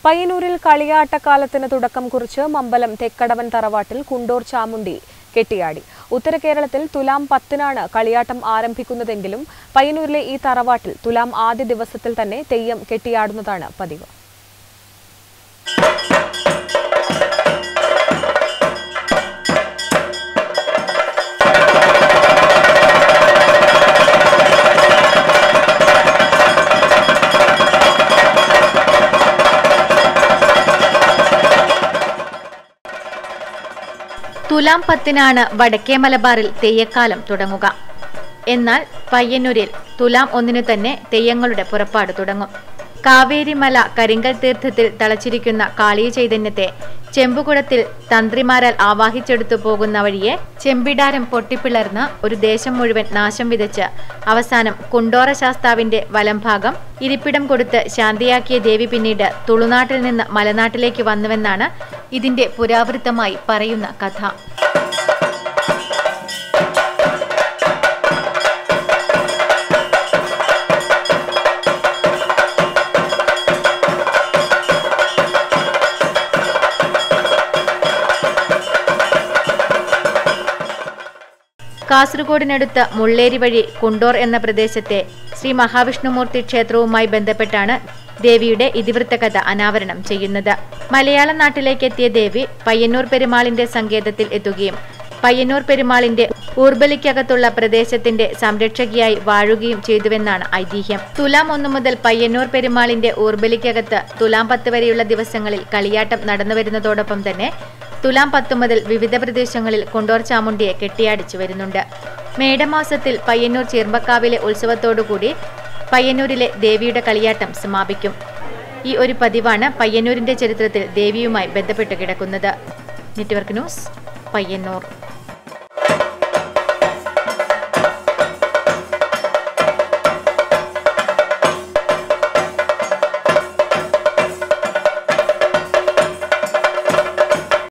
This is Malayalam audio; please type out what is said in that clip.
പയ്യന്നൂരിൽ കളിയാട്ടക്കാലത്തിന് തുടക്കം കുറിച്ച് മമ്പലം തെക്കടവൻ തറവാട്ടിൽ കുണ്ടോർ ചാമുണ്ടി കെട്ടിയാടി ഉത്തര കേരളത്തിൽ തുലാം പത്തിനാണ് കളിയാട്ടം ആരംഭിക്കുന്നതെങ്കിലും പയ്യന്നൂരിലെ ഈ തറവാട്ടിൽ തുലാം ആദ്യ ദിവസത്തിൽ തന്നെ തെയ്യം കെട്ടിയാടുന്നതാണ് പതിവ് തുലാം പത്തിനാണ് വടക്കേ മലബാറിൽ തെയ്യക്കാലം തുടങ്ങുക എന്നാൽ പയ്യന്നൂരിൽ തുലാം ഒന്നിനു തന്നെ തെയ്യങ്ങളുടെ പുറപ്പാട് തുടങ്ങും കാവേരിമല കരിങ്കൽ തീർത്ഥത്തിൽ തളച്ചിരിക്കുന്ന കാളീയ ചൈതന്യത്തെ ചെമ്പുകുടത്തിൽ തന്ത്രിമാരാൽ ആവാഹിച്ചെടുത്തു പോകുന്ന വഴിയെ ചെമ്പിടാരം പൊട്ടിപ്പിളർന്ന് ഒരു ദേശം മുഴുവൻ നാശം വിതച്ച് അവസാനം കുണ്ടോറ ശാസ്താവിന്റെ വലംഭാഗം ഇരിപ്പിടം കൊടുത്ത് ശാന്തിയാക്കിയ ദേവി പിന്നീട് തുളുനാട്ടിൽ നിന്ന് മലനാട്ടിലേക്ക് വന്നുവെന്നാണ് ഇതിന്റെ പുരാവൃത്തമായി പറയുന്ന കഥ കാസർഗോഡിനടുത്ത് മുള്ളേരി വഴി കുണ്ടോർ എന്ന പ്രദേശത്തെ ശ്രീ മഹാവിഷ്ണുമൂർത്തി ക്ഷേത്രവുമായി ബന്ധപ്പെട്ടാണ് ദേവിയുടെ ഇതിവൃത്ത കഥ അനാവരണം ചെയ്യുന്നത് മലയാള നാട്ടിലേക്ക് എത്തിയ ദേവി പയ്യന്നൂർ പെരുമാളിന്റെ സങ്കേതത്തിൽ എത്തുകയും പയ്യന്നൂർ പെരുമാളിന്റെ ഊർബലിക്കകത്തുള്ള പ്രദേശത്തിന്റെ സംരക്ഷകയായി വാഴുകയും ചെയ്തുവെന്നാണ് ഐതിഹ്യം തുലാം ഒന്നു മുതൽ പയ്യന്നൂർ പെരുമാളിന്റെ ഊർബലിക്കകത്ത് തുലാം പത്ത് വരെയുള്ള ദിവസങ്ങളിൽ കളിയാട്ടം നടന്നുവരുന്നതോടൊപ്പം തന്നെ തുലാം പത്തു മുതൽ വിവിധ പ്രദേശങ്ങളിൽ കൊണ്ടോർ ചാമുണ്ടിയെ കെട്ടിയാടിച്ചു വരുന്നുണ്ട് മേടമാസത്തിൽ പയ്യന്നൂർ ചീർമ്പക്കാവിലെ ഉത്സവത്തോടുകൂടി പയ്യന്നൂരിലെ ദേവിയുടെ കളിയാട്ടം സമാപിക്കും ഈ ഒരു പതിവാണ് പയ്യന്നൂരിന്റെ ചരിത്രത്തിൽ ദേവിയുമായി ബന്ധപ്പെട്ട് കിടക്കുന്നത് നെറ്റ്വർക്ക് ന്യൂസ് പയ്യന്നൂർ